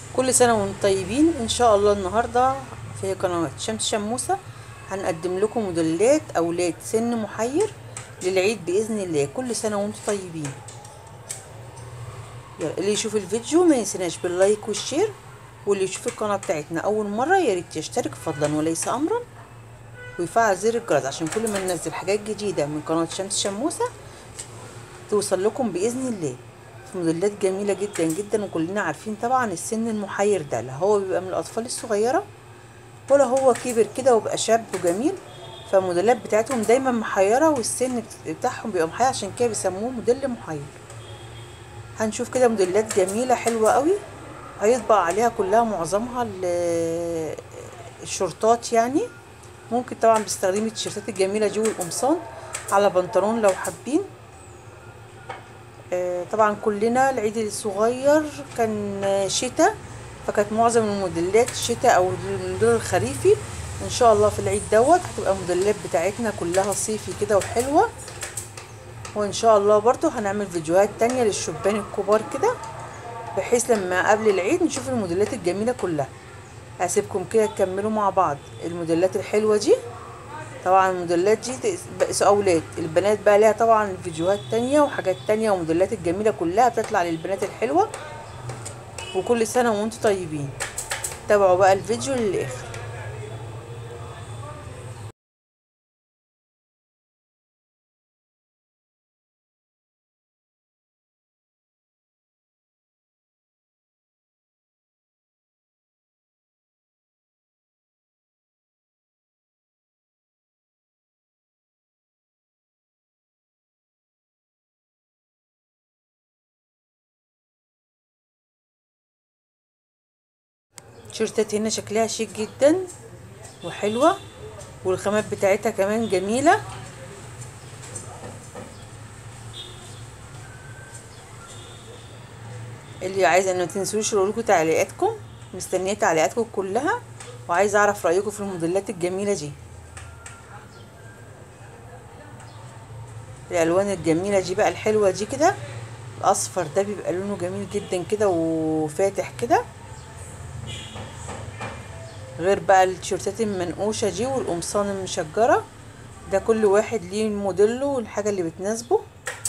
كل سنة وانتم طيبين ان شاء الله النهاردة في قناة شمس شموسة هنقدم لكم موديلات اولاد سن محير للعيد باذن الله كل سنة وانتم طيبين يلا اللي يشوف الفيديو ما ينسناش باللايك والشير واللي يشوف القناة بتاعتنا اول مرة يا ريت يشترك فضلا وليس امرا ويفعل زر الجرس عشان كل ما ننزل حاجات جديدة من قناة شمس شموسة توصل لكم باذن الله في موديلات جميلة جدا جدا وكلنا عارفين طبعا السن المحير ده لا هو بيبقى من الأطفال الصغيرة ولا هو كبر كده وبقى شاب وجميل فالموديلات بتاعتهم دايما محيرة والسن بتاعهم بيبقى محير عشان كده بيسموه موديل محير هنشوف كده موديلات جميلة حلوة قوي هيطبع عليها كلها معظمها الشورتات يعني ممكن طبعا بتستخدمي التيشيرتات الجميلة دي والقمصان على بنطلون لو حابين طبعا كلنا العيد الصغير كان شتاء فكانت معظم الموديلات شتاء او الموديل الخريفي ان شاء الله في العيد دوت هتبقى الموديلات بتاعتنا كلها صيفي كده وحلوة وان شاء الله برضو هنعمل فيديوهات تانية للشبان الكبار كده بحيث لما قبل العيد نشوف الموديلات الجميلة كلها هسيبكم كده تكملوا مع بعض الموديلات الحلوة دي طبعا الموديلات دي اولاد البنات بقى ليها طبعا فيديوهات تانية وحاجات تانية وموديلات الجميلة كلها بتطلع للبنات الحلوة وكل سنة وانتم طيبين تابعوا بقى الفيديو للاخر تيشيرتات هنا شكلها شيك جدا وحلوة والخامات بتاعتها كمان جميلة اللي عايزة ما تنسوش لكم تعليقاتكم مستنية تعليقاتكم كلها وعايزة اعرف رأيكم في الموديلات الجميلة دي الالوان الجميلة دي بقى الحلوة دي كده الاصفر ده بيبقى لونه جميل جدا كده وفاتح كده غير بقى التيشيرتات المنقوشه دي والقمصان المشجره ده كل واحد ليه موديله والحاجه اللي بتناسبه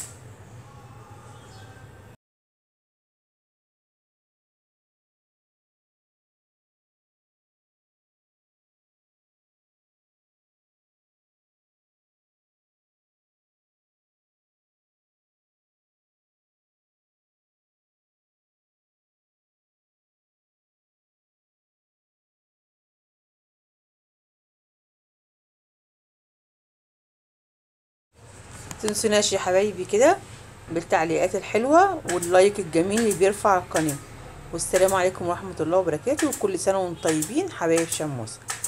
تنسوناش يا حبايبي كده بالتعليقات الحلوة واللايك الجميل اللي بيرفع القناة والسلام عليكم ورحمة الله وبركاته وكل سنة وانتم طيبين حبايب شموسة